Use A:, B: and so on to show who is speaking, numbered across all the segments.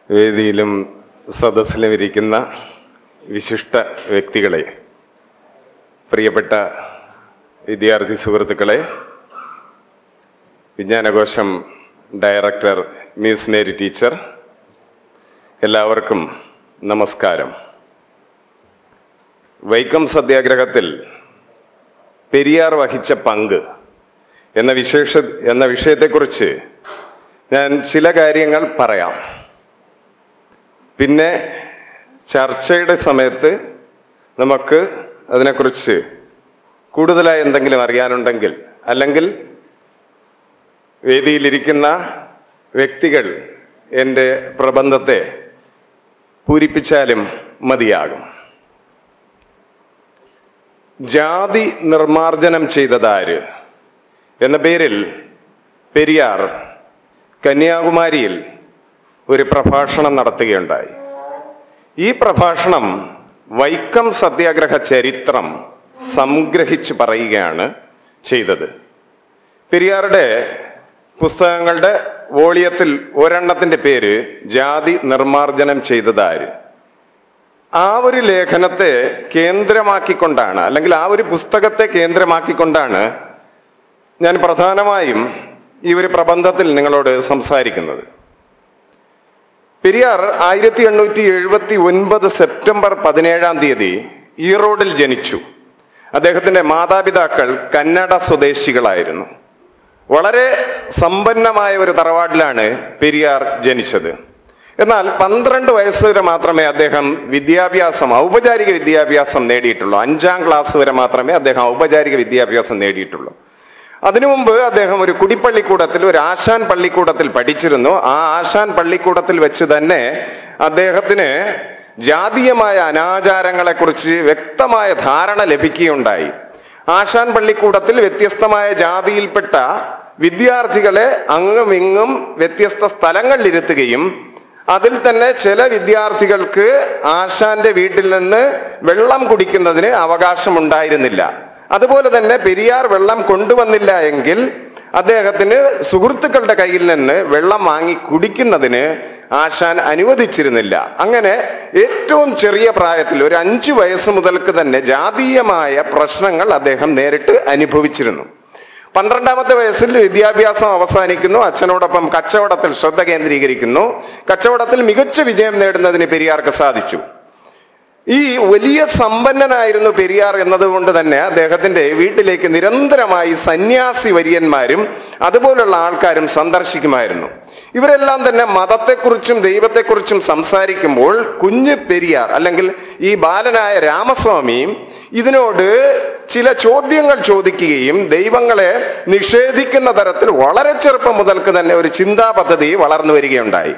A: വേദിയിലും സദസ്സിലും ഇരിക്കുന്ന വിശിഷ്ട വ്യക്തികളെ പ്രിയപ്പെട്ട വിദ്യാർത്ഥി സുഹൃത്തുക്കളെ വിജ്ഞാനകോശം ഡയറക്ടർ മ്യൂസ് മേരി ടീച്ചർ എല്ലാവർക്കും നമസ്കാരം വൈക്കം സത്യാഗ്രഹത്തിൽ പെരിയാർ വഹിച്ച പങ്ക് എന്ന വിശേഷ എന്ന വിഷയത്തെക്കുറിച്ച് ഞാൻ ചില കാര്യങ്ങൾ പറയാം പിന്നെ ചർച്ചയുടെ സമയത്ത് നമുക്ക് അതിനെക്കുറിച്ച് കൂടുതലായി എന്തെങ്കിലും അറിയാനുണ്ടെങ്കിൽ അല്ലെങ്കിൽ വേദിയിലിരിക്കുന്ന വ്യക്തികൾ എൻ്റെ പ്രബന്ധത്തെ പൂരിപ്പിച്ചാലും മതിയാകും ജാതി നിർമാർജനം ചെയ്തതാര് എന്ന പേരിൽ പെരിയാർ കന്യാകുമാരിയിൽ ഒരു പ്രഭാഷണം നടത്തുകയുണ്ടായി ഈ പ്രഭാഷണം വൈക്കം സത്യാഗ്രഹ ചരിത്രം സംഗ്രഹിച്ച് പറയുകയാണ് ചെയ്തത് പെരിയാറുടെ പുസ്തകങ്ങളുടെ വോളിയത്തിൽ ഒരെണ്ണത്തിന്റെ പേര് ജാതി നിർമാർജനം ചെയ്തതാര് ആ ഒരു ലേഖനത്തെ കേന്ദ്രമാക്കിക്കൊണ്ടാണ് അല്ലെങ്കിൽ ആ ഒരു പുസ്തകത്തെ കേന്ദ്രമാക്കിക്കൊണ്ടാണ് ഞാൻ പ്രധാനമായും ഈ ഒരു പ്രബന്ധത്തിൽ നിങ്ങളോട് സംസാരിക്കുന്നത് പെരിയാർ ആയിരത്തി എണ്ണൂറ്റി എഴുപത്തി ഒൻപത് സെപ്റ്റംബർ പതിനേഴാം തീയതി ഈറോഡിൽ ജനിച്ചു അദ്ദേഹത്തിന്റെ മാതാപിതാക്കൾ കന്നഡ സ്വദേശികളായിരുന്നു വളരെ സമ്പന്നമായ ഒരു തറവാട്ടിലാണ് പെരിയാർ ജനിച്ചത് എന്നാൽ പന്ത്രണ്ട് വയസ്സ് വരെ മാത്രമേ അദ്ദേഹം വിദ്യാഭ്യാസം ഔപചാരിക വിദ്യാഭ്യാസം നേടിയിട്ടുള്ളൂ അഞ്ചാം ക്ലാസ് വരെ മാത്രമേ അദ്ദേഹം ഔപചാരിക വിദ്യാഭ്യാസം നേടിയിട്ടുള്ളൂ അതിനു മുമ്പ് അദ്ദേഹം ഒരു കുടിപ്പള്ളിക്കൂടത്തിൽ ഒരു ആശാൻ പള്ളിക്കൂടത്തിൽ പഠിച്ചിരുന്നു ആ ആശാൻ പള്ളിക്കൂടത്തിൽ വെച്ച് തന്നെ അദ്ദേഹത്തിന് ജാതീയമായ അനാചാരങ്ങളെക്കുറിച്ച് വ്യക്തമായ ധാരണ ലഭിക്കുകയുണ്ടായി ആശാൻ പള്ളിക്കൂടത്തിൽ വ്യത്യസ്തമായ ജാതിയിൽപ്പെട്ട വിദ്യാർത്ഥികളെ അങ്ങും ഇങ്ങും വ്യത്യസ്ത സ്ഥലങ്ങളിലിരുത്തുകയും അതിൽ തന്നെ ചില വിദ്യാർത്ഥികൾക്ക് ആശാന്റെ വീട്ടിൽ നിന്ന് വെള്ളം കുടിക്കുന്നതിന് അവകാശമുണ്ടായിരുന്നില്ല അതുപോലെ തന്നെ പെരിയാർ വെള്ളം കൊണ്ടുവന്നില്ല എങ്കിൽ അദ്ദേഹത്തിന് സുഹൃത്തുക്കളുടെ കയ്യിൽ നിന്ന് വെള്ളം വാങ്ങി കുടിക്കുന്നതിന് ആശാൻ അനുവദിച്ചിരുന്നില്ല അങ്ങനെ ഏറ്റവും ചെറിയ പ്രായത്തിൽ ഒരു അഞ്ചു വയസ്സ് മുതൽക്ക് തന്നെ ജാതീയമായ പ്രശ്നങ്ങൾ അദ്ദേഹം നേരിട്ട് അനുഭവിച്ചിരുന്നു പന്ത്രണ്ടാമത്തെ വയസ്സിൽ വിദ്യാഭ്യാസം അവസാനിക്കുന്നു അച്ഛനോടൊപ്പം കച്ചവടത്തിൽ ശ്രദ്ധ കേന്ദ്രീകരിക്കുന്നു കച്ചവടത്തിൽ മികച്ച വിജയം നേടുന്നതിന് പെരിയാർക്ക് സാധിച്ചു ഈ വലിയ സമ്പന്നനായിരുന്നു പെരിയാർ എന്നതുകൊണ്ട് തന്നെ അദ്ദേഹത്തിന്റെ വീട്ടിലേക്ക് നിരന്തരമായി സന്യാസി വര്യന്മാരും അതുപോലുള്ള ആൾക്കാരും സന്ദർശിക്കുമായിരുന്നു ഇവരെല്ലാം തന്നെ മതത്തെക്കുറിച്ചും ദൈവത്തെക്കുറിച്ചും സംസാരിക്കുമ്പോൾ കുഞ്ഞ് പെരിയാർ അല്ലെങ്കിൽ ഈ ബാലനായ രാമസ്വാമിയും ഇതിനോട് ചില ചോദ്യങ്ങൾ ചോദിക്കുകയും ദൈവങ്ങളെ നിഷേധിക്കുന്ന തരത്തിൽ വളരെ ചെറുപ്പം മുതൽക്ക് തന്നെ ഒരു ചിന്താ പദ്ധതി വളർന്നു വരികയുണ്ടായി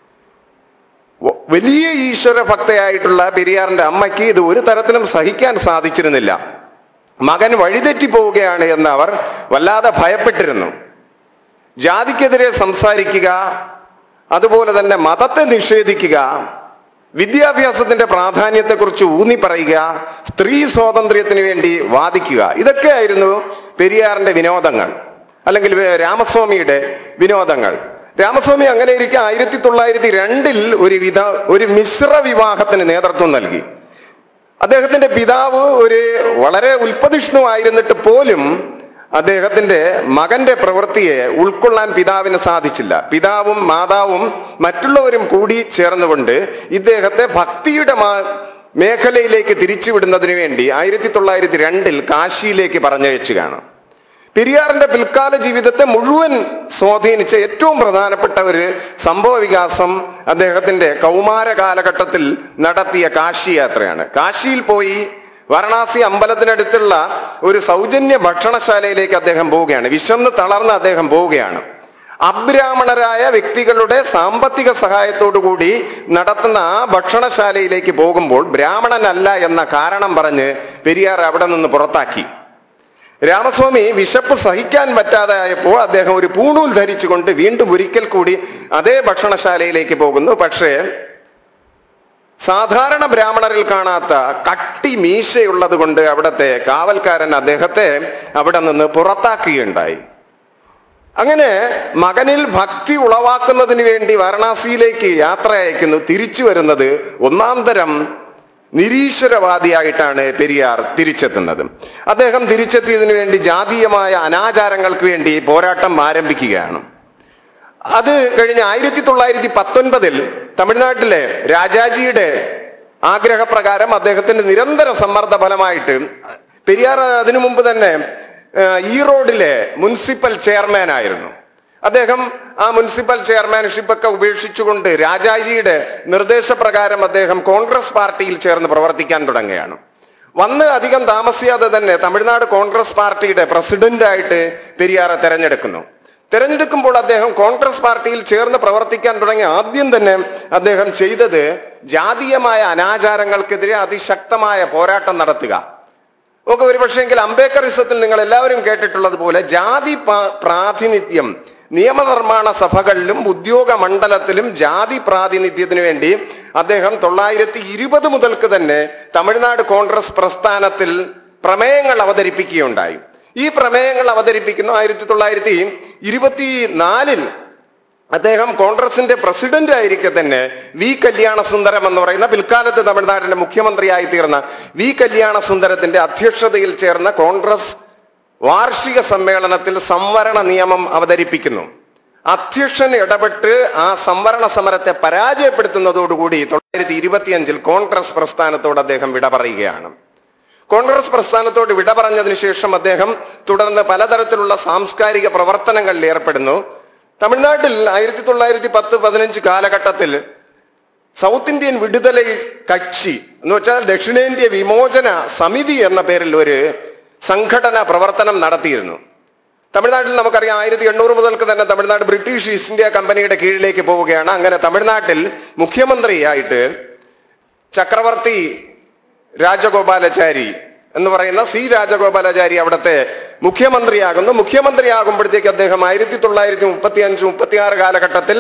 A: വലിയ ഈശ്വര ഭക്തയായിട്ടുള്ള പെരിയാറിന്റെ അമ്മയ്ക്ക് ഇത് ഒരു തരത്തിലും സഹിക്കാൻ സാധിച്ചിരുന്നില്ല മകൻ വഴിതെറ്റി പോവുകയാണ് എന്ന് അവർ വല്ലാതെ ഭയപ്പെട്ടിരുന്നു ജാതിക്കെതിരെ സംസാരിക്കുക അതുപോലെ തന്നെ മതത്തെ നിഷേധിക്കുക വിദ്യാഭ്യാസത്തിന്റെ പ്രാധാന്യത്തെക്കുറിച്ച് ഊന്നി പറയുക സ്ത്രീ സ്വാതന്ത്ര്യത്തിന് വേണ്ടി വാദിക്കുക ഇതൊക്കെയായിരുന്നു പെരിയാറിന്റെ വിനോദങ്ങൾ അല്ലെങ്കിൽ രാമസ്വാമിയുടെ വിനോദങ്ങൾ രാമസ്വാമി അങ്ങനെ ഇരിക്കെ ആയിരത്തി തൊള്ളായിരത്തി രണ്ടിൽ ഒരു വിധ ഒരു മിശ്ര വിവാഹത്തിന് നേതൃത്വം നൽകി അദ്ദേഹത്തിന്റെ പിതാവ് ഒരു വളരെ ഉൽപ്പതിഷ്ണുവായിരുന്നിട്ട് പോലും അദ്ദേഹത്തിന്റെ മകന്റെ പ്രവൃത്തിയെ ഉൾക്കൊള്ളാൻ പിതാവിന് സാധിച്ചില്ല പിതാവും മാതാവും മറ്റുള്ളവരും കൂടി ചേർന്നുകൊണ്ട് ഇദ്ദേഹത്തെ ഭക്തിയുടെ മേഖലയിലേക്ക് തിരിച്ചുവിടുന്നതിന് വേണ്ടി ആയിരത്തി തൊള്ളായിരത്തി രണ്ടിൽ കാശിയിലേക്ക് പറഞ്ഞയച്ചു കാണാം പെരിയാറിന്റെ പിൽക്കാല ജീവിതത്തെ മുഴുവൻ സ്വാധീനിച്ച ഏറ്റവും പ്രധാനപ്പെട്ട ഒരു സംഭവ വികാസം അദ്ദേഹത്തിന്റെ കൗമാര കാലഘട്ടത്തിൽ നടത്തിയ കാശി യാത്രയാണ് കാശിയിൽ പോയി വാരണാസി അമ്പലത്തിനടുത്തുള്ള ഒരു സൗജന്യ ഭക്ഷണശാലയിലേക്ക് അദ്ദേഹം പോവുകയാണ് വിശന്ന് തളർന്ന് അദ്ദേഹം പോവുകയാണ് അബ്രാഹ്മണരായ വ്യക്തികളുടെ സാമ്പത്തിക സഹായത്തോടു കൂടി നടത്തുന്ന ആ ഭക്ഷണശാലയിലേക്ക് പോകുമ്പോൾ ബ്രാഹ്മണനല്ല എന്ന കാരണം പറഞ്ഞ് പെരിയാർ അവിടെ നിന്ന് പുറത്താക്കി രാമസ്വാമി വിശപ്പ് സഹിക്കാൻ പറ്റാതെ ആയപ്പോൾ അദ്ദേഹം ഒരു പൂണൂൽ ധരിച്ചുകൊണ്ട് വീണ്ടും ഒരിക്കൽ കൂടി അതേ ഭക്ഷണശാലയിലേക്ക് പോകുന്നു പക്ഷേ സാധാരണ ബ്രാഹ്മണരിൽ കാണാത്ത കട്ടി മീശയുള്ളത് കൊണ്ട് അവിടുത്തെ കാവൽക്കാരൻ അദ്ദേഹത്തെ അവിടെ നിന്ന് പുറത്താക്കുകയുണ്ടായി അങ്ങനെ മകനിൽ ഭക്തി ഉളവാക്കുന്നതിന് വേണ്ടി വാരണാസിയിലേക്ക് യാത്ര അയക്കുന്നു തിരിച്ചു വരുന്നത് ഒന്നാം തരം നിരീശ്വരവാദിയായിട്ടാണ് പെരിയാർ തിരിച്ചെത്തുന്നത് അദ്ദേഹം തിരിച്ചെത്തിയതിനു വേണ്ടി ജാതീയമായ അനാചാരങ്ങൾക്ക് വേണ്ടി പോരാട്ടം ആരംഭിക്കുകയാണ് അത് കഴിഞ്ഞ ആയിരത്തി തൊള്ളായിരത്തി പത്തൊൻപതിൽ തമിഴ്നാട്ടിലെ രാജാജിയുടെ ആഗ്രഹപ്രകാരം അദ്ദേഹത്തിന്റെ നിരന്തര സമ്മർദ്ദ ഫലമായിട്ട് പെരിയാർ അതിനു മുമ്പ് തന്നെ ആ, ഈറോഡിലെ മുനിസിപ്പൽ ചെയർമാൻ ആയിരുന്നു അദ്ദേഹം ആ മുനിസിപ്പൽ ചെയർമാൻഷിപ്പൊക്കെ ഉപേക്ഷിച്ചുകൊണ്ട് രാജാജിയുടെ നിർദ്ദേശപ്രകാരം അദ്ദേഹം കോൺഗ്രസ് പാർട്ടിയിൽ ചേർന്ന് പ്രവർത്തിക്കാൻ തുടങ്ങുകയാണ് വന്ന് അധികം താമസിയാതെ തന്നെ തമിഴ്നാട് കോൺഗ്രസ് പാർട്ടിയുടെ പ്രസിഡന്റായിട്ട് പെരിയാറെ തെരഞ്ഞെടുക്കുന്നു തെരഞ്ഞെടുക്കുമ്പോൾ അദ്ദേഹം കോൺഗ്രസ് പാർട്ടിയിൽ ചേർന്ന് പ്രവർത്തിക്കാൻ തുടങ്ങി ആദ്യം തന്നെ അദ്ദേഹം ചെയ്തത് ജാതീയമായ അനാചാരങ്ങൾക്കെതിരെ അതിശക്തമായ പോരാട്ടം നടത്തുക നമുക്ക് ഒരുപക്ഷെങ്കിൽ അംബേദ്കറിസത്തിൽ നിങ്ങൾ എല്ലാവരും കേട്ടിട്ടുള്ളത് പോലെ ജാതി പാ- പ്രാതിനിധ്യം നിയമനിർമ്മാണ സഭകളിലും ഉദ്യോഗ മണ്ഡലത്തിലും ജാതി പ്രാതിനിധ്യത്തിന് വേണ്ടി അദ്ദേഹം തൊള്ളായിരത്തി ഇരുപത് മുതൽക്ക് തന്നെ തമിഴ്നാട് കോൺഗ്രസ് പ്രസ്ഥാനത്തിൽ പ്രമേയങ്ങൾ അവതരിപ്പിക്കുകയുണ്ടായി ഈ പ്രമേയങ്ങൾ അവതരിപ്പിക്കുന്ന ആയിരത്തി തൊള്ളായിരത്തി ഇരുപത്തി നാലിൽ അദ്ദേഹം കോൺഗ്രസിന്റെ പ്രസിഡന്റ് ആയിരിക്കെ തന്നെ വി കല്യാണസുന്ദരം എന്ന് പറയുന്ന പിൽക്കാലത്ത് തമിഴ്നാടിന്റെ മുഖ്യമന്ത്രിയായി തീർന്ന വി കല്യാണസുന്ദരത്തിന്റെ അധ്യക്ഷതയിൽ ചേർന്ന കോൺഗ്രസ് വാർഷിക സമ്മേളനത്തിൽ സംവരണ നിയമം അവതരിപ്പിക്കുന്നു അധ്യക്ഷൻ ഇടപെട്ട് ആ സംവരണ സമരത്തെ പരാജയപ്പെടുത്തുന്നതോടുകൂടി തൊള്ളായിരത്തി ഇരുപത്തിയഞ്ചിൽ കോൺഗ്രസ് പ്രസ്ഥാനത്തോട് അദ്ദേഹം വിട പറയുകയാണ് കോൺഗ്രസ് പ്രസ്ഥാനത്തോട് വിട പറഞ്ഞതിന് ശേഷം അദ്ദേഹം തുടർന്ന് പലതരത്തിലുള്ള സാംസ്കാരിക പ്രവർത്തനങ്ങളിൽ ഏർപ്പെടുന്നു തമിഴ്നാട്ടിൽ ആയിരത്തി തൊള്ളായിരത്തി പത്ത് പതിനഞ്ച് കാലഘട്ടത്തിൽ സൗത്ത് ഇന്ത്യൻ വിടുതല കക്ഷി എന്ന് വെച്ചാൽ ദക്ഷിണേന്ത്യ വിമോചന സമിതി എന്ന പേരിൽ ഒരു സംഘടന പ്രവർത്തനം നടത്തിയിരുന്നു തമിഴ്നാട്ടിൽ നമുക്കറിയാം ആയിരത്തി എണ്ണൂറ് മുതൽക്ക് തന്നെ തമിഴ്നാട് ബ്രിട്ടീഷ് ഈസ്റ്റ് ഇന്ത്യ കമ്പനിയുടെ കീഴിലേക്ക് പോവുകയാണ് അങ്ങനെ തമിഴ്നാട്ടിൽ മുഖ്യമന്ത്രിയായിട്ട് ചക്രവർത്തി രാജഗോപാലാചാരി എന്ന് പറയുന്ന സി രാജഗോപാലാചാരി അവിടുത്തെ മുഖ്യമന്ത്രിയാകുന്നു മുഖ്യമന്ത്രിയാകുമ്പോഴത്തേക്ക് അദ്ദേഹം ആയിരത്തി തൊള്ളായിരത്തി മുപ്പത്തി അഞ്ച് മുപ്പത്തി ആറ് കാലഘട്ടത്തിൽ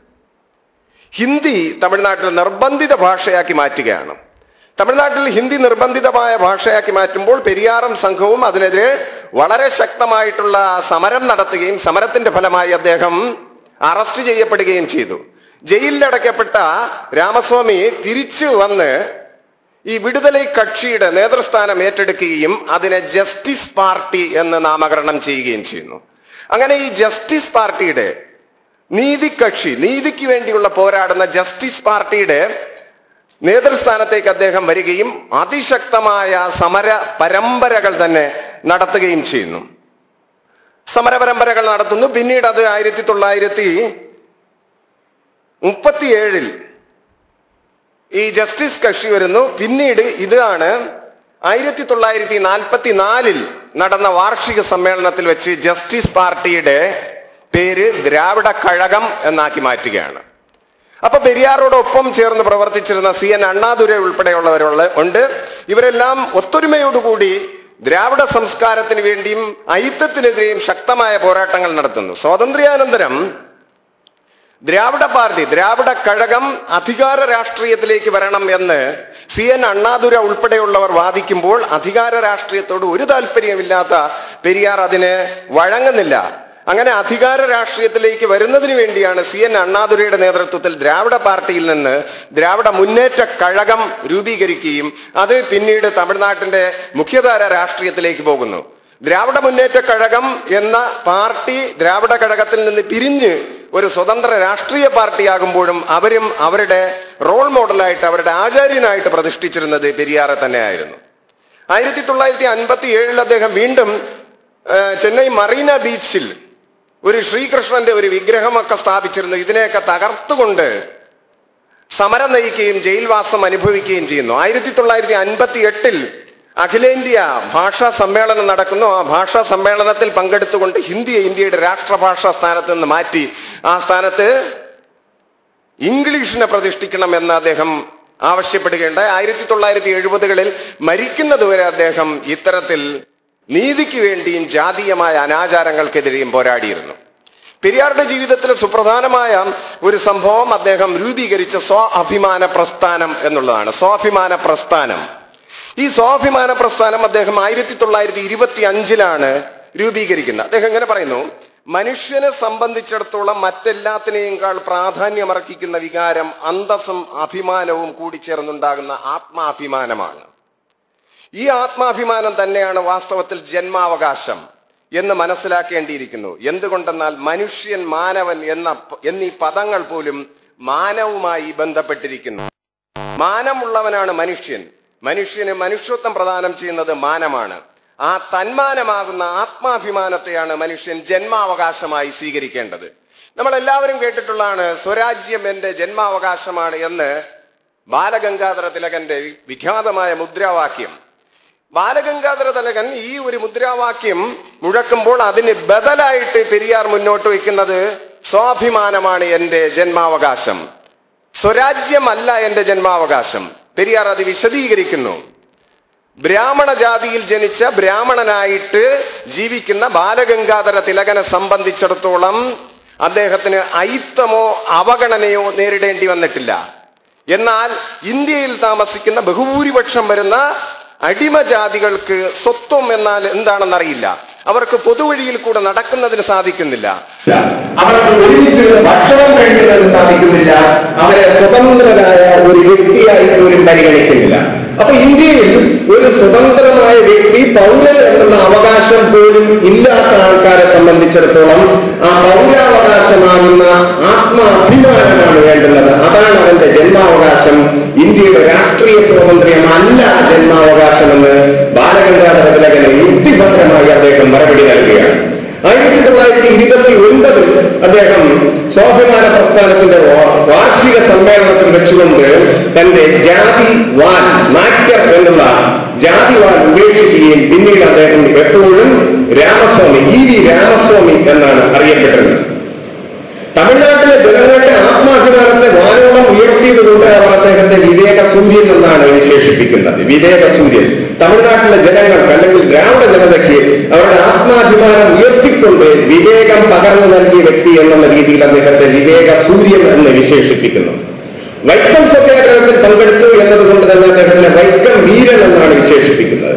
A: ഹിന്ദി തമിഴ്നാട്ടിൽ നിർബന്ധിത ഭാഷയാക്കി മാറ്റുകയാണ് തമിഴ്നാട്ടിൽ ഹിന്ദി നിർബന്ധിതമായ ഭാഷയാക്കി മാറ്റുമ്പോൾ പെരിയാറും സംഘവും അതിനെതിരെ വളരെ ശക്തമായിട്ടുള്ള സമരം നടത്തുകയും സമരത്തിന്റെ ഫലമായി അദ്ദേഹം അറസ്റ്റ് ചെയ്യപ്പെടുകയും ചെയ്തു ജയിലിലടയ്ക്കപ്പെട്ട രാമസ്വാമി തിരിച്ചു വന്ന് ഈ വിടുതലൈ കക്ഷിയുടെ നേതൃസ്ഥാനം ഏറ്റെടുക്കുകയും അതിനെ ജസ്റ്റിസ് പാർട്ടി എന്ന് നാമകരണം ചെയ്യുകയും ചെയ്യുന്നു അങ്ങനെ ഈ ജസ്റ്റിസ് പാർട്ടിയുടെ നീതി കക്ഷി നീതിക്ക് വേണ്ടിയുള്ള പോരാടുന്ന ജസ്റ്റിസ് പാർട്ടിയുടെ നേതൃസ്ഥാനത്തേക്ക് അദ്ദേഹം വരികയും അതിശക്തമായ സമര പരമ്പരകൾ തന്നെ നടത്തുകയും ചെയ്യുന്നു സമര പരമ്പരകൾ നടത്തുന്നു പിന്നീട് അത് ആയിരത്തി തൊള്ളായിരത്തി മുപ്പത്തിയേഴിൽ ഈ ജസ്റ്റിസ് കക്ഷി വരുന്നു പിന്നീട് ഇതാണ് ആയിരത്തി തൊള്ളായിരത്തി നാൽപ്പത്തി നാലിൽ നടന്ന വാർഷിക സമ്മേളനത്തിൽ വെച്ച് ജസ്റ്റിസ് പാർട്ടിയുടെ പേര് ദ്രാവിഡ കഴകം എന്നാക്കി മാറ്റുകയാണ് അപ്പൊ പെരിയാറോടൊപ്പം ചേർന്ന് പ്രവർത്തിച്ചിരുന്ന സി എൻ അണ്ണാദുരൈ ഉൾപ്പെടെയുള്ളവരുള്ള ഉണ്ട് ഇവരെല്ലാം ഒത്തൊരുമയോടുകൂടി ദ്രാവിഡ സംസ്കാരത്തിന് വേണ്ടിയും ഐത്തത്തിനെതിരെയും ശക്തമായ പോരാട്ടങ്ങൾ നടത്തുന്നു സ്വാതന്ത്ര്യാനന്തരം ദ്രാവിഡ പാർട്ടി ദ്രാവിഡ കഴകം അധികാര രാഷ്ട്രീയത്തിലേക്ക് വരണം എന്ന് സി എൻ അണ്ണാദുര ഉൾപ്പെടെയുള്ളവർ വാദിക്കുമ്പോൾ അധികാര രാഷ്ട്രീയത്തോട് ഒരു താല്പര്യമില്ലാത്ത പെരിയാർ അതിന് വഴങ്ങുന്നില്ല അങ്ങനെ അധികാര രാഷ്ട്രീയത്തിലേക്ക് വരുന്നതിന് വേണ്ടിയാണ് സി എൻ അണ്ണാദുരയുടെ നേതൃത്വത്തിൽ ദ്രാവിഡ പാർട്ടിയിൽ നിന്ന് ദ്രാവിഡ മുന്നേറ്റ കഴകം രൂപീകരിക്കുകയും അത് പിന്നീട് തമിഴ്നാട്ടിന്റെ മുഖ്യധാര രാഷ്ട്രീയത്തിലേക്ക് പോകുന്നു ദ്രാവിഡ മുന്നേറ്റ കഴകം എന്ന പാർട്ടി ദ്രാവിഡ കഴകത്തിൽ നിന്ന് പിരിഞ്ഞ് ഒരു സ്വതന്ത്ര രാഷ്ട്രീയ പാർട്ടിയാകുമ്പോഴും അവരും അവരുടെ റോൾ മോഡലായിട്ട് അവരുടെ ആചാര്യനായിട്ട് പ്രതിഷ്ഠിച്ചിരുന്നത് പെരിയാറെ തന്നെയായിരുന്നു ആയിരത്തി തൊള്ളായിരത്തി അൻപത്തി ഏഴിൽ അദ്ദേഹം വീണ്ടും ആ, ചെന്നൈ മറീന ബീച്ചിൽ ഒരു ശ്രീകൃഷ്ണന്റെ ഒരു വിഗ്രഹമൊക്കെ സ്ഥാപിച്ചിരുന്നു ഇതിനെയൊക്കെ തകർത്തുകൊണ്ട് സമരം നയിക്കുകയും ജയിൽവാസം അനുഭവിക്കുകയും ചെയ്യുന്നു ആയിരത്തി തൊള്ളായിരത്തി അൻപത്തി എട്ടിൽ അഖിലേന്ത്യാ ഭാഷാ സമ്മേളനം നടക്കുന്നു ആ ഭാഷാ സമ്മേളനത്തിൽ പങ്കെടുത്തുകൊണ്ട് ഹിന്ദിയെ ഇന്ത്യയുടെ രാഷ്ട്രഭാഷാ സ്ഥാനത്ത് നിന്ന് മാറ്റി ആ സ്ഥാനത്ത് ഇംഗ്ലീഷിനെ പ്രതിഷ്ഠിക്കണമെന്ന് അദ്ദേഹം ആവശ്യപ്പെടുകയുണ്ടായി ആയിരത്തി തൊള്ളായിരത്തി എഴുപതുകളിൽ മരിക്കുന്നതുവരെ അദ്ദേഹം ഇത്തരത്തിൽ നീതിക്ക് വേണ്ടിയും ജാതീയമായ അനാചാരങ്ങൾക്കെതിരെയും പോരാടിയിരുന്നു പെരിയാറുടെ ജീവിതത്തിലെ സുപ്രധാനമായ ഒരു സംഭവം അദ്ദേഹം രൂപീകരിച്ച സ്വാഭിമാന പ്രസ്ഥാനം എന്നുള്ളതാണ് സ്വാഭിമാന പ്രസ്ഥാനം ഈ സ്വാഭിമാന പ്രസ്ഥാനം അദ്ദേഹം ആയിരത്തി തൊള്ളായിരത്തി ഇരുപത്തി അഞ്ചിലാണ് രൂപീകരിക്കുന്നത് അദ്ദേഹം ഇങ്ങനെ പറയുന്നു മനുഷ്യനെ സംബന്ധിച്ചിടത്തോളം മറ്റെല്ലാത്തിനേക്കാൾ പ്രാധാന്യമർഹിക്കുന്ന വികാരം അന്തസ്സും അഭിമാനവും കൂടിച്ചേർന്നുണ്ടാകുന്ന ആത്മാഭിമാനമാണ് ഈ ആത്മാഭിമാനം തന്നെയാണ് വാസ്തവത്തിൽ ജന്മാവകാശം എന്ന് മനസ്സിലാക്കേണ്ടിയിരിക്കുന്നു എന്തുകൊണ്ടെന്നാൽ മനുഷ്യൻ മാനവൻ എന്ന എന്നീ പദങ്ങൾ പോലും മാനവുമായി ബന്ധപ്പെട്ടിരിക്കുന്നു മാനമുള്ളവനാണ് മനുഷ്യൻ മനുഷ്യന് മനുഷ്യത്വം പ്രദാനം ചെയ്യുന്നത് മാനമാണ് ആ തന്മാനമാകുന്ന ആത്മാഭിമാനത്തെയാണ് മനുഷ്യൻ ജന്മാവകാശമായി സ്വീകരിക്കേണ്ടത് നമ്മൾ എല്ലാവരും കേട്ടിട്ടുള്ളതാണ് സ്വരാജ്യം എൻ്റെ ജന്മാവകാശമാണ് എന്ന് ബാലഗംഗാധര തിലകന്റെ വിഖ്യാതമായ മുദ്രാവാക്യം ബാലഗംഗാധര തിലകൻ ഈ ഒരു മുദ്രാവാക്യം മുഴക്കുമ്പോൾ അതിന് ബദലായിട്ട് പെരിയാർ മുന്നോട്ട് വയ്ക്കുന്നത് സ്വാഭിമാനമാണ് എൻ്റെ ജന്മാവകാശം സ്വരാജ്യമല്ല എൻ്റെ ജന്മാവകാശം പെരിയാർ അത് വിശദീകരിക്കുന്നു ബ്രാഹ്മണ ജാതിയിൽ ജനിച്ച ബ്രാഹ്മണനായിട്ട് ജീവിക്കുന്ന ബാലഗംഗാധര തിലകനെ സംബന്ധിച്ചിടത്തോളം അദ്ദേഹത്തിന് അയിത്തമോ അവഗണനയോ നേരിടേണ്ടി വന്നിട്ടില്ല എന്നാൽ ഇന്ത്യയിൽ താമസിക്കുന്ന ബഹുഭൂരിപക്ഷം വരുന്ന അടിമജാതികൾക്ക് സ്വത്വം എന്നാൽ എന്താണെന്നറിയില്ല അവർക്ക് പൊതുവഴിയിൽ കൂടെ നടക്കുന്നതിന് സാധിക്കുന്നില്ല
B: അവർക്ക് ഒരുമിച്ച് ഭക്ഷണം കഴിക്കുന്നതിന് സാധിക്കുന്നില്ല അവരെ സ്വതന്ത്രനായ ഒരു വ്യക്തിയായി പോലും പരിഗണിക്കുന്നില്ല അപ്പൊ ഇന്ത്യയിൽ ഒരു സ്വതന്ത്രമായ വ്യക്തി പൗരൻ എന്നുള്ള അവകാശം പോലും ഇല്ലാത്ത ആൾക്കാരെ സംബന്ധിച്ചിടത്തോളം ആ പൗരാവകാശമാകുന്ന ആത്മാഭിമാനമാണ് വേണ്ടുന്നത് അതാണ് അവന്റെ ജന്മാവകാശം ഇന്ത്യയുടെ രാഷ്ട്രീയ സ്വാതന്ത്ര്യം അല്ല ജന്മാവകാശമെന്ന് ബാലഗംഗാധര തിലകന് യുക്തിഭദ്രമായി അദ്ദേഹം മറുപടി നൽകുകയാണ് ആയിരത്തി തൊള്ളായിരത്തി ഇരുപത്തി ഒൻപതിൽ അദ്ദേഹം സ്വാഭിമാന പ്രസ്ഥാനത്തിന്റെ വാ- വാർഷിക സമ്മേളനത്തിൽ വെച്ചുകൊണ്ട് തന്റെ ജാതി വാൻ നാക്യർ എന്നുള്ള ജാതി വാൻ ഉപേക്ഷിക്കുകയും പിന്നീട് അദ്ദേഹം എപ്പോഴും രാമസ്വാമി ഇ വി രാമസ്വാമി എന്നാണ് അറിയപ്പെട്ടിരുന്നത് തമിഴ്നാട്ടിലെ ജനങ്ങളുടെ ആത്മാഭിമാനത്തെ വാനോളം ഉയർത്തിയതുകൊണ്ട് അവർ അദ്ദേഹത്തെ വിവേക സൂര്യൻ എന്നാണ് വിശേഷിപ്പിക്കുന്നത് വിവേക സൂര്യൻ തമിഴ്നാട്ടിലെ ജനങ്ങൾക്ക് അല്ലെങ്കിൽ ദ്രാവിഡ ജനതയ്ക്ക് അവരുടെ ആത്മാഭിമാനം ഉയർത്തിക്കൊണ്ട് വിവേകം പകർന്നു നൽകിയ വ്യക്തി എന്നുള്ള രീതിയിൽ അദ്ദേഹത്തെ വിവേക സൂര്യൻ എന്ന് വിശേഷിപ്പിക്കുന്നു വൈക്കം സത്യാഗ്രഹത്തിൽ പങ്കെടുത്തു എന്നതുകൊണ്ട് തന്നെ അദ്ദേഹത്തിനെ വൈക്കം വീരൻ എന്നാണ് വിശേഷിപ്പിക്കുന്നത്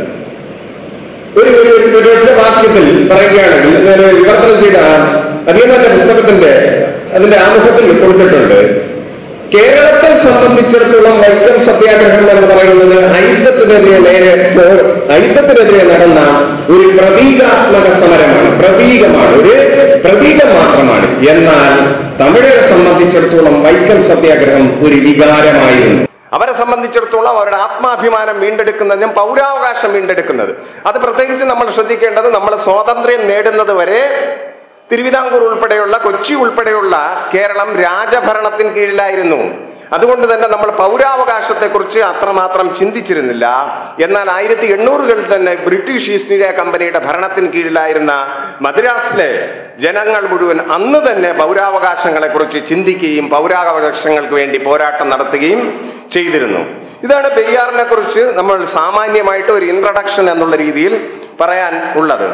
B: ഒരു ഒരു ഒരു- ഒരു ഒറ്റ വാക്യത്തിൽ പറയുകയാണെങ്കിൽ ഞാൻ വിവർത്തനം ചെയ്ത അധികമാന്റെ പുസ്തകത്തിന്റെ അതിന്റെ ആമുഖത്തിൽ കൊടുത്തിട്ടുണ്ട് കേരളത്തെ സംബന്ധിച്ചിടത്തോളം വൈക്കം സത്യാഗ്രഹം എന്ന് പറയുന്നത് ഐത്തത്തിനെതിരെ നേരെ പോ- ഐത്തത്തിനെതിരെ നടന്ന ഒരു പ്രതീകാത്മക സമരമാണ് പ്രതീകമാണ് ഒരു പ്രതീകം മാത്രമാണ് എന്നാൽ തമിഴരെ സംബന്ധിച്ചിടത്തോളം വൈക്കം സത്യാഗ്രഹം ഒരു വികാരമായിരുന്നു
A: അവരെ സംബന്ധിച്ചിടത്തോളം അവരുടെ ആത്മാഭിമാനം വീണ്ടെടുക്കുന്നതിനും പൗരാവകാശം വീണ്ടെടുക്കുന്നത് അത് പ്രത്യേകിച്ച് നമ്മൾ ശ്രദ്ധിക്കേണ്ടത് നമ്മൾ സ്വാതന്ത്ര്യം നേടുന്നത് വരെ തിരുവിതാംകൂർ ഉൾപ്പെടെയുള്ള കൊച്ചി ഉൾപ്പെടെയുള്ള കേരളം രാജഭരണത്തിന് കീഴിലായിരുന്നു അതുകൊണ്ട് തന്നെ നമ്മൾ പൗരാവകാശത്തെക്കുറിച്ച് അത്രമാത്രം ചിന്തിച്ചിരുന്നില്ല എന്നാൽ ആയിരത്തി എണ്ണൂറുകളിൽ തന്നെ ബ്രിട്ടീഷ് ഈസ്റ്റ് ഇന്ത്യ കമ്പനിയുടെ ഭരണത്തിന് കീഴിലായിരുന്ന മദ്രാസിലെ ജനങ്ങൾ മുഴുവൻ അന്ന് തന്നെ പൗരാവകാശങ്ങളെക്കുറിച്ച് ചിന്തിക്കുകയും പൗരാവകാശങ്ങൾക്ക് വേണ്ടി പോരാട്ടം നടത്തുകയും ചെയ്തിരുന്നു ഇതാണ് പെരിയാറിനെ കുറിച്ച് നമ്മൾ സാമാന്യമായിട്ട് ഒരു ഇൻട്രഡക്ഷൻ എന്നുള്ള രീതിയിൽ പറയാൻ ഉള്ളത്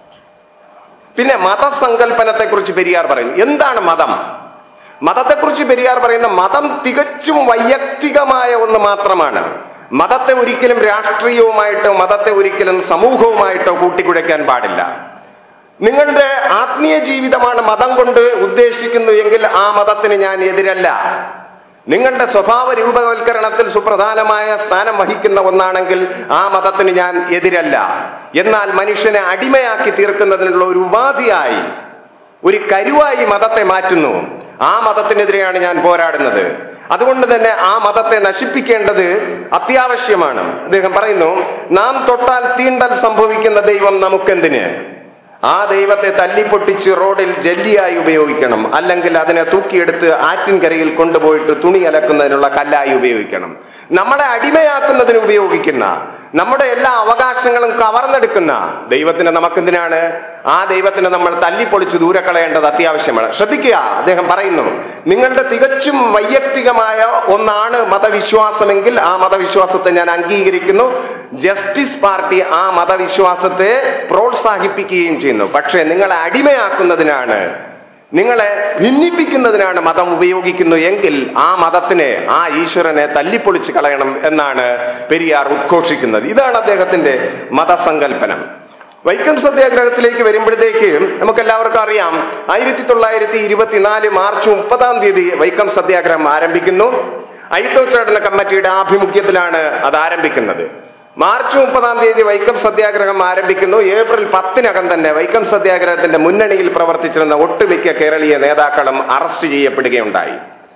A: പിന്നെ മതസങ്കല്പനത്തെക്കുറിച്ച് പെരിയാർ പറയുന്നു എന്താണ് മതം മതത്തെക്കുറിച്ച് പെരിയാർ പറയുന്ന മതം തികച്ചും വൈയക്തികമായ ഒന്ന് മാത്രമാണ് മതത്തെ ഒരിക്കലും രാഷ്ട്രീയവുമായിട്ടോ മതത്തെ ഒരിക്കലും സമൂഹവുമായിട്ടോ കൂട്ടിക്കുഴയ്ക്കാൻ പാടില്ല നിങ്ങളുടെ ആത്മീയ ജീവിതമാണ് മതം കൊണ്ട് ഉദ്ദേശിക്കുന്നു എങ്കിൽ ആ മതത്തിന് ഞാൻ എതിരല്ല നിങ്ങളുടെ സ്വഭാവ രൂപവൽക്കരണത്തിൽ സുപ്രധാനമായ സ്ഥാനം വഹിക്കുന്ന ഒന്നാണെങ്കിൽ ആ മതത്തിന് ഞാൻ എതിരല്ല എന്നാൽ മനുഷ്യനെ അടിമയാക്കി തീർക്കുന്നതിനുള്ള ഒരു ഉപാധിയായി ഒരു കരുവായി മതത്തെ മാറ്റുന്നു ആ മതത്തിനെതിരെയാണ് ഞാൻ പോരാടുന്നത് അതുകൊണ്ട് തന്നെ ആ മതത്തെ നശിപ്പിക്കേണ്ടത് അത്യാവശ്യമാണ് അദ്ദേഹം പറയുന്നു നാം തൊട്ടാൽ തീണ്ടൽ സംഭവിക്കുന്ന ദൈവം നമുക്കെന്തിന് ആ ദൈവത്തെ തല്ലിപ്പൊട്ടിച്ച് റോഡിൽ ജല്ലിയായി ഉപയോഗിക്കണം അല്ലെങ്കിൽ അതിനെ തൂക്കിയെടുത്ത് ആറ്റിൻകരയിൽ കൊണ്ടുപോയിട്ട് തുണി അലക്കുന്നതിനുള്ള കല്ലായി ഉപയോഗിക്കണം നമ്മളെ അടിമയാക്കുന്നതിന് ഉപയോഗിക്കുന്ന നമ്മുടെ എല്ലാ അവകാശങ്ങളും കവർന്നെടുക്കുന്ന ദൈവത്തിന് നമുക്കെന്തിനാണ് ആ ദൈവത്തിന് നമ്മൾ തല്ലിപ്പൊളിച്ച് ദൂരെ കളയേണ്ടത് അത്യാവശ്യമാണ് ശ്രദ്ധിക്കുക അദ്ദേഹം പറയുന്നു നിങ്ങളുടെ തികച്ചും വൈയക്തികമായ ഒന്നാണ് മതവിശ്വാസമെങ്കിൽ ആ മതവിശ്വാസത്തെ ഞാൻ അംഗീകരിക്കുന്നു ജസ്റ്റിസ് പാർട്ടി ആ മതവിശ്വാസത്തെ പ്രോത്സാഹിപ്പിക്കുകയും ചെയ്യുന്നു പക്ഷേ നിങ്ങളെ അടിമയാക്കുന്നതിനാണ് നിങ്ങളെ ഭിന്നിപ്പിക്കുന്നതിനാണ് മതം ഉപയോഗിക്കുന്നു എങ്കിൽ ആ മതത്തിനെ ആ ഈശ്വരനെ തല്ലിപ്പൊളിച്ച് കളയണം എന്നാണ് പെരിയാർ ഉദ്ഘോഷിക്കുന്നത് ഇതാണ് അദ്ദേഹത്തിന്റെ മതസങ്കല്പനം വൈക്കം സത്യാഗ്രഹത്തിലേക്ക് വരുമ്പോഴത്തേക്ക് നമുക്ക് എല്ലാവർക്കും അറിയാം ആയിരത്തി തൊള്ളായിരത്തി ഇരുപത്തിനാല് മാർച്ച് മുപ്പതാം തീയതി വൈക്കം സത്യാഗ്രഹം ആരംഭിക്കുന്നു അയിത്തോച്ചാടന കമ്മിറ്റിയുടെ ആഭിമുഖ്യത്തിലാണ് അത് ആരംഭിക്കുന്നത് മാർച്ച് മുപ്പതാം തീയതി വൈക്കം സത്യാഗ്രഹം ആരംഭിക്കുന്നു ഏപ്രിൽ പത്തിനകം തന്നെ വൈക്കം സത്യാഗ്രഹത്തിന്റെ മുന്നണിയിൽ പ്രവർത്തിച്ചിരുന്ന ഒട്ടുമിക്ക കേരളീയ നേതാക്കളും അറസ്റ്റ് ചെയ്യപ്പെടുകയുണ്ടായി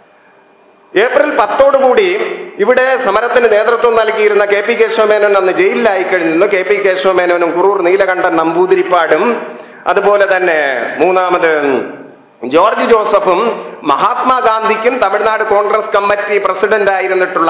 A: ഏപ്രിൽ പത്തോടുകൂടി ഇവിടെ സമരത്തിന് നേതൃത്വം നൽകിയിരുന്ന കെ പി കേശവമേനോൻ അന്ന് ജയിലിലായി കഴിഞ്ഞിരുന്നു കെ പി കേശവമേനോനും കുറൂർ നീലകണ്ഠൻ നമ്പൂതിരിപ്പാടും അതുപോലെ തന്നെ മൂന്നാമത് ജോർജ് ജോസഫും മഹാത്മാഗാന്ധിക്കും തമിഴ്നാട് കോൺഗ്രസ് കമ്മിറ്റി പ്രസിഡന്റ് ആയിരുന്നിട്ടുള്ള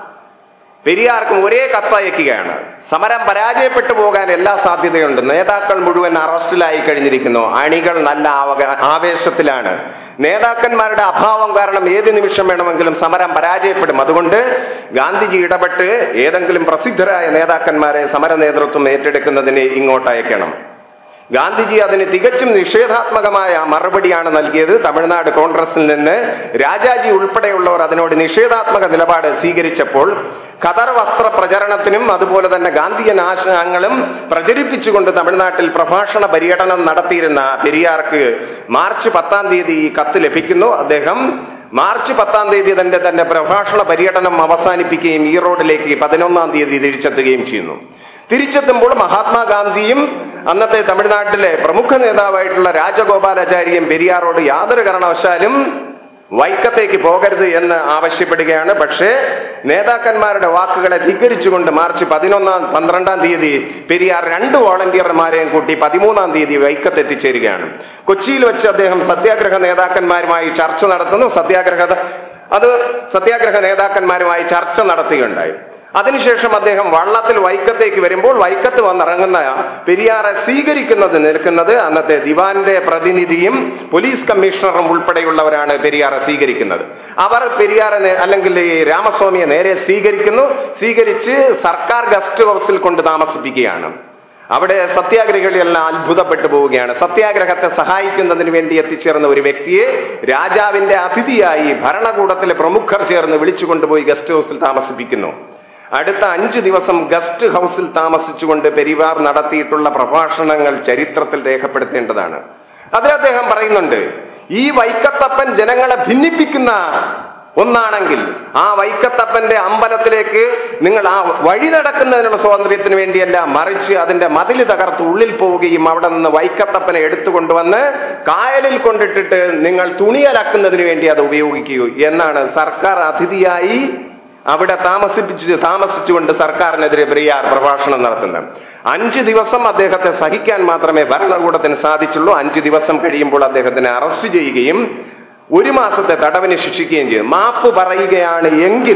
A: പെരിയാർക്കും ഒരേ കത്തയക്കുകയാണ് സമരം പരാജയപ്പെട്ടു പോകാൻ എല്ലാ സാധ്യതയുണ്ട് നേതാക്കൾ മുഴുവൻ അറസ്റ്റിലായി കഴിഞ്ഞിരിക്കുന്നു അണികൾ നല്ല ആവക- ആവേശത്തിലാണ് നേതാക്കന്മാരുടെ അഭാവം കാരണം ഏത് നിമിഷം വേണമെങ്കിലും സമരം പരാജയപ്പെടും അതുകൊണ്ട് ഗാന്ധിജി ഇടപെട്ട് ഏതെങ്കിലും പ്രസിദ്ധരായ നേതാക്കന്മാരെ സമര നേതൃത്വം ഏറ്റെടുക്കുന്നതിന് ഇങ്ങോട്ട് അയക്കണം ഗാന്ധിജി അതിന് തികച്ചും നിഷേധാത്മകമായ മറുപടിയാണ് നൽകിയത് തമിഴ്നാട് കോൺഗ്രസിൽ നിന്ന് രാജാജി ഉൾപ്പെടെയുള്ളവർ അതിനോട് നിഷേധാത്മക നിലപാട് സ്വീകരിച്ചപ്പോൾ ഖദർ വസ്ത്ര പ്രചരണത്തിനും അതുപോലെ തന്നെ ഗാന്ധിയൻ ആശയങ്ങളും പ്രചരിപ്പിച്ചുകൊണ്ട് തമിഴ്നാട്ടിൽ പ്രഭാഷണ പര്യടനം നടത്തിയിരുന്ന പെരിയാർക്ക് മാർച്ച് പത്താം തീയതി ഈ കത്ത് ലഭിക്കുന്നു അദ്ദേഹം മാർച്ച് പത്താം തീയതി തന്റെ തന്റെ പ്രഭാഷണ പര്യടനം അവസാനിപ്പിക്കുകയും ഈറോഡിലേക്ക് പതിനൊന്നാം തീയതി തിരിച്ചെത്തുകയും ചെയ്യുന്നു തിരിച്ചെത്തുമ്പോൾ മഹാത്മാഗാന്ധിയും അന്നത്തെ തമിഴ്നാട്ടിലെ പ്രമുഖ നേതാവായിട്ടുള്ള രാജഗോപാലാചാര്യം പെരിയാറോട് യാതൊരു കാരണവശാലും വൈക്കത്തേക്ക് പോകരുത് എന്ന് ആവശ്യപ്പെടുകയാണ് പക്ഷേ നേതാക്കന്മാരുടെ വാക്കുകളെ ധിക്കരിച്ചുകൊണ്ട് മാർച്ച് പതിനൊന്നാം പന്ത്രണ്ടാം തീയതി പെരിയാർ രണ്ട് വോളണ്ടിയർമാരെയും കൂട്ടി പതിമൂന്നാം തീയതി വൈക്കത്ത് എത്തിച്ചേരുകയാണ് കൊച്ചിയിൽ വെച്ച് അദ്ദേഹം സത്യാഗ്രഹ നേതാക്കന്മാരുമായി ചർച്ച നടത്തുന്നു സത്യാഗ്രഹ അത് സത്യാഗ്രഹ നേതാക്കന്മാരുമായി ചർച്ച നടത്തുകയുണ്ടായി അതിനുശേഷം അദ്ദേഹം വള്ളത്തിൽ വൈക്കത്തേക്ക് വരുമ്പോൾ വൈക്കത്ത് വന്നിറങ്ങുന്ന പെരിയാറെ സ്വീകരിക്കുന്നത് നിൽക്കുന്നത് അന്നത്തെ ദിവാന്റെ പ്രതിനിധിയും പോലീസ് കമ്മീഷണറും ഉൾപ്പെടെയുള്ളവരാണ് പെരിയാറെ സ്വീകരിക്കുന്നത് അവർ പെരിയാറെ നേ- അല്ലെങ്കിൽ ഈ രാമസ്വാമിയെ നേരെ സ്വീകരിക്കുന്നു സ്വീകരിച്ച് സർക്കാർ ഗസ്റ്റ് ഹൗസിൽ കൊണ്ട് താമസിപ്പിക്കുകയാണ് അവിടെ സത്യാഗ്രഹികളെല്ലാം അത്ഭുതപ്പെട്ടു പോവുകയാണ് സത്യാഗ്രഹത്തെ സഹായിക്കുന്നതിന് വേണ്ടി എത്തിച്ചേർന്ന ഒരു വ്യക്തിയെ രാജാവിന്റെ അതിഥിയായി ഭരണകൂടത്തിലെ പ്രമുഖർ ചേർന്ന് വിളിച്ചുകൊണ്ടുപോയി ഗസ്റ്റ് ഹൗസിൽ താമസിപ്പിക്കുന്നു അടുത്ത അഞ്ചു ദിവസം ഗസ്റ്റ് ഹൗസിൽ താമസിച്ചുകൊണ്ട് പെരിവാർ നടത്തിയിട്ടുള്ള പ്രഭാഷണങ്ങൾ ചരിത്രത്തിൽ രേഖപ്പെടുത്തേണ്ടതാണ് അതിൽ അദ്ദേഹം പറയുന്നുണ്ട് ഈ വൈക്കത്തപ്പൻ ജനങ്ങളെ ഭിന്നിപ്പിക്കുന്ന ഒന്നാണെങ്കിൽ ആ വൈക്കത്തപ്പന്റെ അമ്പലത്തിലേക്ക് നിങ്ങൾ ആ വഴി നടക്കുന്നതിനുള്ള സ്വാതന്ത്ര്യത്തിന് വേണ്ടിയല്ല മറിച്ച് അതിന്റെ മതിൽ തകർത്ത് ഉള്ളിൽ പോവുകയും അവിടെ നിന്ന് വൈക്കത്തപ്പനെ എടുത്തുകൊണ്ടുവന്ന് കായലിൽ കൊണ്ടിട്ടിട്ട് നിങ്ങൾ തുണിയലക്കുന്നതിന് വേണ്ടി അത് ഉപയോഗിക്കൂ എന്നാണ് സർക്കാർ അതിഥിയായി അവിടെ താമസിപ്പിച്ച് താമസിച്ചുകൊണ്ട് സർക്കാരിനെതിരെ പെരിയാർ പ്രഭാഷണം നടത്തുന്നത് അഞ്ച് ദിവസം അദ്ദേഹത്തെ സഹിക്കാൻ മാത്രമേ ഭരണകൂടത്തിന് സാധിച്ചുള്ളൂ അഞ്ച് ദിവസം കഴിയുമ്പോൾ അദ്ദേഹത്തിനെ അറസ്റ്റ് ചെയ്യുകയും ഒരു മാസത്തെ തടവിന് ശിക്ഷിക്കുകയും ചെയ്തു മാപ്പ് പറയുകയാണ് എങ്കിൽ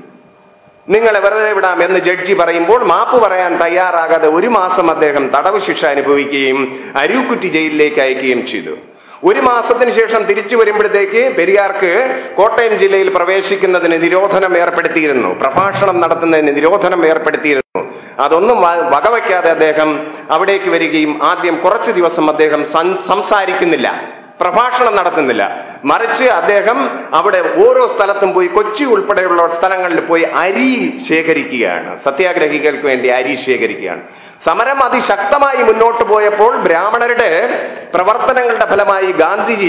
A: നിങ്ങളെ വെറുതെ വിടാം എന്ന് ജഡ്ജി പറയുമ്പോൾ മാപ്പ് പറയാൻ തയ്യാറാകാതെ ഒരു മാസം അദ്ദേഹം തടവ് ശിക്ഷ അനുഭവിക്കുകയും അരൂക്കുറ്റി ജയിലിലേക്ക് അയക്കുകയും ചെയ്തു ഒരു മാസത്തിന് ശേഷം തിരിച്ചു വരുമ്പോഴത്തേക്ക് പെരിയാർക്ക് കോട്ടയം ജില്ലയിൽ പ്രവേശിക്കുന്നതിന് നിരോധനം ഏർപ്പെടുത്തിയിരുന്നു പ്രഭാഷണം നടത്തുന്നതിന് നിരോധനം ഏർപ്പെടുത്തിയിരുന്നു അതൊന്നും വ- വകവയ്ക്കാതെ അദ്ദേഹം അവിടേക്ക് വരികയും ആദ്യം കുറച്ച് ദിവസം അദ്ദേഹം സം- സംസാരിക്കുന്നില്ല പ്രഭാഷണം നടത്തുന്നില്ല മറിച്ച് അദ്ദേഹം അവിടെ ഓരോ സ്ഥലത്തും പോയി കൊച്ചി ഉൾപ്പെടെയുള്ള സ്ഥലങ്ങളിൽ പോയി അരി ശേഖരിക്കുകയാണ് സത്യാഗ്രഹികൾക്ക് വേണ്ടി അരി ശേഖരിക്കുകയാണ് സമരം അതിശക്തമായി മുന്നോട്ട് പോയപ്പോൾ ബ്രാഹ്മണരുടെ പ്രവർത്തനങ്ങളുടെ ഫലമായി ഗാന്ധിജി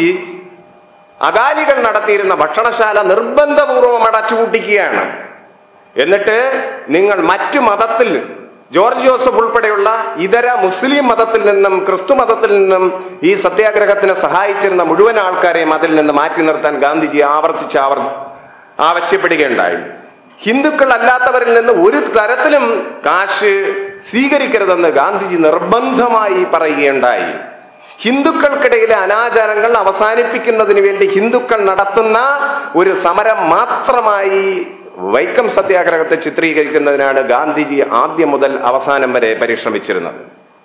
A: അകാലികൾ നടത്തിയിരുന്ന ഭക്ഷണശാല നിർബന്ധപൂർവം അടച്ചുപൂട്ടിക്കുകയാണ് എന്നിട്ട് നിങ്ങൾ മറ്റു മതത്തിൽ ജോർജ് ജോസഫ് ഉൾപ്പെടെയുള്ള ഇതര മുസ്ലിം മതത്തിൽ നിന്നും ക്രിസ്തു മതത്തിൽ നിന്നും ഈ സത്യാഗ്രഹത്തിന് സഹായിച്ചിരുന്ന മുഴുവൻ ആൾക്കാരെയും അതിൽ നിന്ന് മാറ്റി നിർത്താൻ ഗാന്ധിജി ആവർത്തിച്ച് ആവർ ആവശ്യപ്പെടുകയുണ്ടായി ഹിന്ദുക്കൾ അല്ലാത്തവരിൽ നിന്ന് ഒരു തരത്തിലും കാശ് സ്വീകരിക്കരുതെന്ന് ഗാന്ധിജി നിർബന്ധമായി പറയുകയുണ്ടായി ഹിന്ദുക്കൾക്കിടയിലെ അനാചാരങ്ങൾ അവസാനിപ്പിക്കുന്നതിന് വേണ്ടി ഹിന്ദുക്കൾ നടത്തുന്ന ഒരു സമരം മാത്രമായി വൈക്കം സത്യാഗ്രഹത്തെ ചിത്രീകരിക്കുന്നതിനാണ് ഗാന്ധിജി ആദ്യം മുതൽ അവസാനം വരെ പരിശ്രമിച്ചിരുന്നത്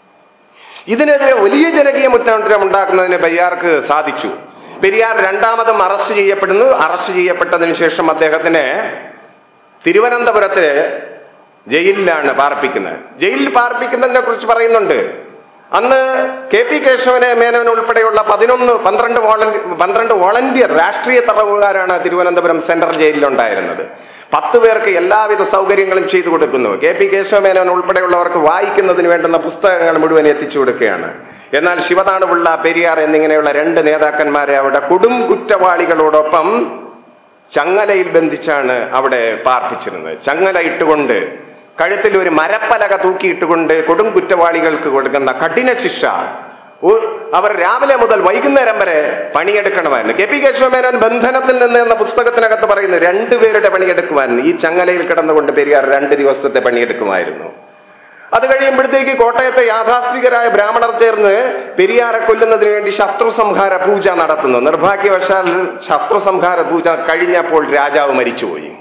A: ഇതിനെതിരെ വലിയ ജനകീയ മുന്നേറ്റം ഉണ്ടാക്കുന്നതിന് പെരിയാർക്ക് സാധിച്ചു പെരിയാർ രണ്ടാമതും അറസ്റ്റ് ചെയ്യപ്പെടുന്നു അറസ്റ്റ് ചെയ്യപ്പെട്ടതിന് ശേഷം അദ്ദേഹത്തിന് തിരുവനന്തപുരത്ത് ജയിലിലാണ് പാർപ്പിക്കുന്നത് ജയിലിൽ പാർപ്പിക്കുന്നതിനെ കുറിച്ച് പറയുന്നുണ്ട് അന്ന് കെ പി കേശവനെ മേനോൻ ഉൾപ്പെടെയുള്ള പതിനൊന്ന് പന്ത്രണ്ട് വോളണ്ടി പന്ത്രണ്ട് വോളണ്ടിയർ രാഷ്ട്രീയ തടവുകാരാണ് തിരുവനന്തപുരം സെൻട്രൽ ജയിലിലുണ്ടായിരുന്നത് പത്ത് പേർക്ക് എല്ലാവിധ സൗകര്യങ്ങളും ചെയ്തു കൊടുക്കുന്നു കെ പി കേശവമേനോൻ ഉൾപ്പെടെയുള്ളവർക്ക് വായിക്കുന്നതിന് വേണ്ടുന്ന പുസ്തകങ്ങൾ മുഴുവൻ എത്തിച്ചു കൊടുക്കുകയാണ് എന്നാൽ ശിവനാടുപിള്ള പെരിയാർ എന്നിങ്ങനെയുള്ള രണ്ട് നേതാക്കന്മാരെ അവിടെ കൊടും കുറ്റവാളികളോടൊപ്പം ചങ്ങലയിൽ ബന്ധിച്ചാണ് അവിടെ പാർപ്പിച്ചിരുന്നത് ചങ്ങല ഇട്ടുകൊണ്ട് കഴുത്തിൽ ഒരു മരപ്പലക തൂക്കിയിട്ടുകൊണ്ട് കൊടും കുറ്റവാളികൾക്ക് കൊടുക്കുന്ന കഠിന ശിക്ഷ ഒ- അവർ രാവിലെ മുതൽ വൈകുന്നേരം വരെ പണിയെടുക്കണമായിരുന്നു കെ പി കേശവമേനോൻ ബന്ധനത്തിൽ നിന്ന് എന്ന പുസ്തകത്തിനകത്ത് പറയുന്നു രണ്ടുപേരുടെ പണിയെടുക്കുമായിരുന്നു ഈ ചങ്ങലയിൽ കിടന്നുകൊണ്ട് പെരിയാർ രണ്ട് ദിവസത്തെ പണിയെടുക്കുമായിരുന്നു അത് കഴിയുമ്പോഴത്തേക്ക് കോട്ടയത്തെ യാഥാസ്ഥികരായ ബ്രാഹ്മണർ ചേർന്ന് പെരിയാറെ കൊല്ലുന്നതിന് വേണ്ടി ശത്രു സംഹാര പൂജ നടത്തുന്നു നിർഭാഗ്യവശാൽ ശത്രു സംഹാര പൂജ കഴിഞ്ഞപ്പോൾ രാജാവ് മരിച്ചുപോയി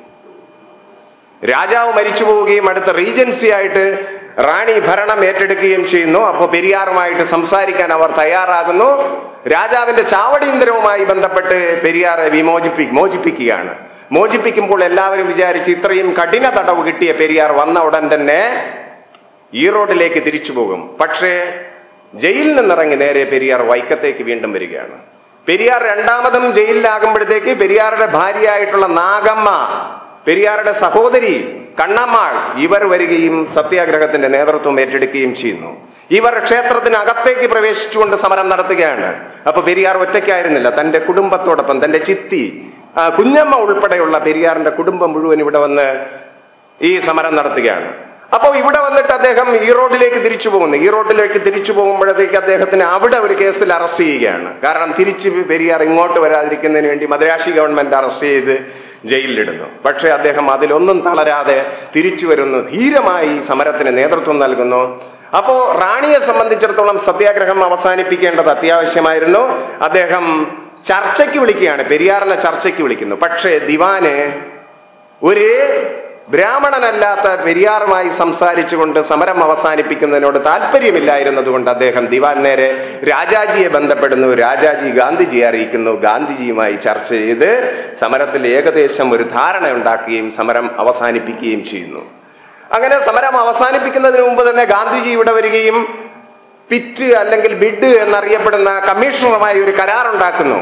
A: രാജാവ് മരിച്ചു പോവുകയും അടുത്ത റീജൻസി ആയിട്ട് റാണി ഭരണം ഏറ്റെടുക്കുകയും ചെയ്യുന്നു അപ്പോൾ പെരിയാറുമായിട്ട് സംസാരിക്കാൻ അവർ തയ്യാറാകുന്നു രാജാവിന്റെ ചാവടീന്ദ്രവുമായി ബന്ധപ്പെട്ട് പെരിയാറെ വിമോചിപ്പി മോചിപ്പിക്കുകയാണ് മോചിപ്പിക്കുമ്പോൾ എല്ലാവരും വിചാരിച്ച് ഇത്രയും കഠിന തടവ് കിട്ടിയ പെരിയാർ വന്ന ഉടൻ തന്നെ ഈറോഡിലേക്ക് തിരിച്ചു പോകും പക്ഷേ ജയിലിൽ നിന്നിറങ്ങി നേരെ പെരിയാർ വൈക്കത്തേക്ക് വീണ്ടും വരികയാണ് പെരിയാർ രണ്ടാമതും ജയിലിലാകുമ്പോഴത്തേക്ക് പെരിയാറുടെ ഭാര്യയായിട്ടുള്ള നാഗമ്മ പെരിയാറുടെ സഹോദരി കണ്ണമ്മാൾ ഇവർ വരികയും സത്യാഗ്രഹത്തിന്റെ നേതൃത്വം ഏറ്റെടുക്കുകയും ചെയ്യുന്നു ഇവർ ക്ഷേത്രത്തിനകത്തേക്ക് പ്രവേശിച്ചുകൊണ്ട് സമരം നടത്തുകയാണ് അപ്പൊ പെരിയാർ ഒറ്റയ്ക്കായിരുന്നില്ല തന്റെ കുടുംബത്തോടൊപ്പം തന്റെ ചിത്തി ആ, കുഞ്ഞമ്മ ഉൾപ്പെടെയുള്ള പെരിയാറിന്റെ കുടുംബം മുഴുവൻ ഇവിടെ വന്ന് ഈ സമരം നടത്തുകയാണ് അപ്പോൾ ഇവിടെ വന്നിട്ട് അദ്ദേഹം ഈറോഡിലേക്ക് തിരിച്ചു പോകുന്നു ഈറോഡിലേക്ക് തിരിച്ചു പോകുമ്പോഴത്തേക്ക് അദ്ദേഹത്തിന് അവിടെ ഒരു കേസിൽ അറസ്റ്റ് ചെയ്യുകയാണ് കാരണം തിരിച്ച് പെരിയാർ ഇങ്ങോട്ട് വരാതിരിക്കുന്നതിന് വേണ്ടി മദ്രാശി ഗവൺമെന്റ് അറസ്റ്റ് ചെയ്ത് ജയിലിലിടുന്നു പക്ഷേ അദ്ദേഹം അതിലൊന്നും തളരാതെ തിരിച്ചു വരുന്നു ധീരമായി സമരത്തിന് നേതൃത്വം നൽകുന്നു അപ്പോ റാണിയെ സംബന്ധിച്ചിടത്തോളം സത്യാഗ്രഹം അവസാനിപ്പിക്കേണ്ടത് അത്യാവശ്യമായിരുന്നു അദ്ദേഹം ചർച്ചയ്ക്ക് വിളിക്കുകയാണ് പെരിയാറിനെ ചർച്ചയ്ക്ക് വിളിക്കുന്നു പക്ഷേ ദിവാന് ഒരു ബ്രാഹ്മണനല്ലാത്ത പെരിയാറുമായി സംസാരിച്ചുകൊണ്ട് സമരം അവസാനിപ്പിക്കുന്നതിനോട് താല്പര്യമില്ലായിരുന്നതുകൊണ്ട് അദ്ദേഹം ദിവാൻ നേരെ രാജാജിയെ ബന്ധപ്പെടുന്നു രാജാജി ഗാന്ധിജിയെ അറിയിക്കുന്നു ഗാന്ധിജിയുമായി ചർച്ച ചെയ്ത് സമരത്തിൽ ഏകദേശം ഒരു ധാരണ ഉണ്ടാക്കുകയും സമരം അവസാനിപ്പിക്കുകയും ചെയ്യുന്നു അങ്ങനെ സമരം അവസാനിപ്പിക്കുന്നതിന് മുമ്പ് തന്നെ ഗാന്ധിജി ഇവിടെ വരികയും പിറ്റ് അല്ലെങ്കിൽ ബിഡ് എന്നറിയപ്പെടുന്ന കമ്മീഷണറുമായി ഒരു കരാർ ഉണ്ടാക്കുന്നു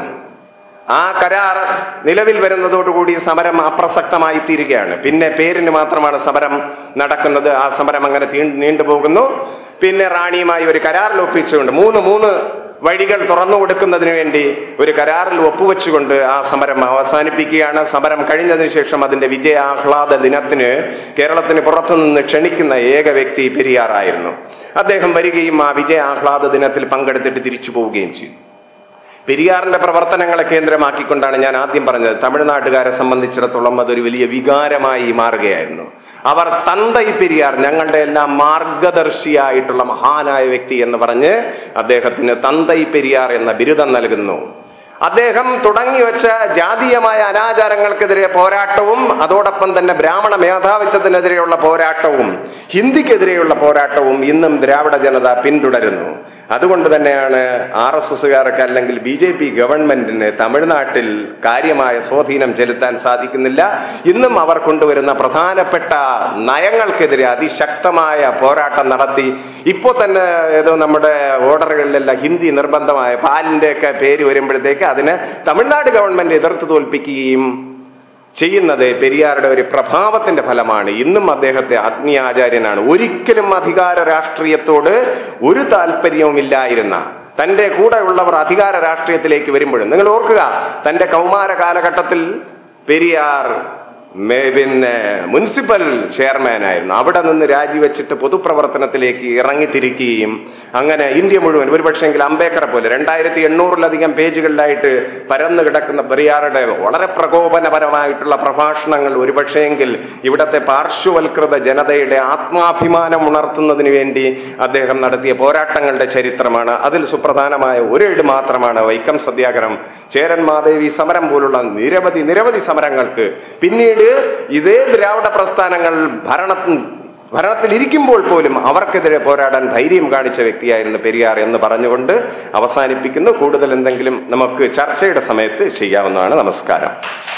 A: ആ കരാർ നിലവിൽ വരുന്നതോടുകൂടി സമരം അപ്രസക്തമായി തീരുകയാണ് പിന്നെ പേരിന് മാത്രമാണ് സമരം നടക്കുന്നത് ആ സമരം അങ്ങനെ തീ- നീണ്ടുപോകുന്നു പിന്നെ റാണിയുമായി ഒരു കരാറിൽ ഒപ്പിച്ചുകൊണ്ട് മൂന്ന് മൂന്ന് വഴികൾ തുറന്നു കൊടുക്കുന്നതിന് വേണ്ടി ഒരു കരാറിൽ ഒപ്പുവെച്ചുകൊണ്ട് ആ സമരം അവസാനിപ്പിക്കുകയാണ് സമരം കഴിഞ്ഞതിന് ശേഷം അതിന്റെ വിജയാഹ്ലാദ ദിനത്തിന് കേരളത്തിന് പുറത്തുനിന്ന് ക്ഷണിക്കുന്ന ഏക വ്യക്തി പെരിയാറായിരുന്നു അദ്ദേഹം വരികയും ആ വിജയാഹ്ലാദ ദിനത്തിൽ പങ്കെടുത്തിട്ട് തിരിച്ചു പോവുകയും ചെയ്തു പെരിയാറിന്റെ പ്രവർത്തനങ്ങളെ കേന്ദ്രമാക്കിക്കൊണ്ടാണ് ഞാൻ ആദ്യം പറഞ്ഞത് തമിഴ്നാട്ടുകാരെ സംബന്ധിച്ചിടത്തോളം അതൊരു വലിയ വികാരമായി മാറുകയായിരുന്നു അവർ തന്തൈ പെരിയാർ ഞങ്ങളുടെ എല്ലാം മാർഗദർശിയായിട്ടുള്ള മഹാനായ വ്യക്തി എന്ന് പറഞ്ഞ് അദ്ദേഹത്തിന് തന്തൈ പെരിയാർ എന്ന ബിരുദം നൽകുന്നു അദ്ദേഹം തുടങ്ങി വെച്ച ജാതീയമായ അനാചാരങ്ങൾക്കെതിരെ പോരാട്ടവും അതോടൊപ്പം തന്നെ ബ്രാഹ്മണ മേധാവിത്വത്തിനെതിരെയുള്ള പോരാട്ടവും ഹിന്ദിക്കെതിരെയുള്ള പോരാട്ടവും ഇന്നും ദ്രാവിഡ ജനത പിന്തുടരുന്നു അതുകൊണ്ട് തന്നെയാണ് ആർ എസ് എസുകാർക്ക് അല്ലെങ്കിൽ ബി ജെ പി ഗവൺമെന്റിന് തമിഴ്നാട്ടിൽ കാര്യമായ സ്വാധീനം ചെലുത്താൻ സാധിക്കുന്നില്ല ഇന്നും അവർ കൊണ്ടുവരുന്ന പ്രധാനപ്പെട്ട നയങ്ങൾക്കെതിരെ അതിശക്തമായ പോരാട്ടം നടത്തി ഇപ്പോൾ തന്നെ ഏതോ നമ്മുടെ ഓർഡറുകളിലെല്ലാം ഹിന്ദി നിർബന്ധമായ പാലിന്റെ ഒക്കെ പേര് വരുമ്പോഴത്തേക്ക് അതിനെ തമിഴ്നാട് ഗവൺമെന്റ് എതിർത്ത് തോൽപ്പിക്കുകയും ചെയ്യുന്നത് പെരിയാറുടെ ഒരു പ്രഭാവത്തിന്റെ ഫലമാണ് ഇന്നും അദ്ദേഹത്തെ ആത്മീയാചാര്യനാണ് ഒരിക്കലും അധികാര രാഷ്ട്രീയത്തോട് ഒരു താല്പര്യവും ഇല്ലായിരുന്ന തന്റെ കൂടെ ഉള്ളവർ അധികാര രാഷ്ട്രീയത്തിലേക്ക് വരുമ്പോഴും നിങ്ങൾ ഓർക്കുക തന്റെ കൗമാര കാലഘട്ടത്തിൽ പെരിയാർ മേ- പിന്നെ മുനിസിപ്പൽ ചെയർമാൻ ആയിരുന്നു അവിടെ നിന്ന് രാജിവെച്ചിട്ട് പൊതുപ്രവർത്തനത്തിലേക്ക് ഇറങ്ങിത്തിരിക്കുകയും അങ്ങനെ ഇന്ത്യ മുഴുവൻ ഒരുപക്ഷെങ്കിൽ അംബേദ്കറെ പോലെ രണ്ടായിരത്തി എണ്ണൂറിലധികം പേജുകളിലായിട്ട് പരന്നു കിടക്കുന്ന പെരിയാറുടെ വളരെ പ്രകോപനപരമായിട്ടുള്ള പ്രഭാഷണങ്ങൾ ഒരുപക്ഷെങ്കിൽ ഇവിടത്തെ പാർശ്വവൽകൃത ജനതയുടെ ആത്മാഭിമാനം ഉണർത്തുന്നതിന് വേണ്ടി അദ്ദേഹം നടത്തിയ പോരാട്ടങ്ങളുടെ ചരിത്രമാണ് അതിൽ സുപ്രധാനമായ ഒരേട് മാത്രമാണ് വൈക്കം സത്യാഗ്രഹം ചേരൻ മാദേവി സമരം പോലുള്ള നിരവധി നിരവധി സമരങ്ങൾക്ക് പിന്നീട് ഇതേ ദ്രാവിഡ പ്രസ്ഥാനങ്ങൾ ഭരണത്തിൽ ഭരണത്തിലിരിക്കുമ്പോൾ പോലും അവർക്കെതിരെ പോരാടാൻ ധൈര്യം കാണിച്ച വ്യക്തിയായിരുന്നു പെരിയാർ എന്ന് പറഞ്ഞുകൊണ്ട് അവസാനിപ്പിക്കുന്നു കൂടുതൽ എന്തെങ്കിലും നമുക്ക് ചർച്ചയുടെ സമയത്ത് ചെയ്യാവുന്നതാണ് നമസ്കാരം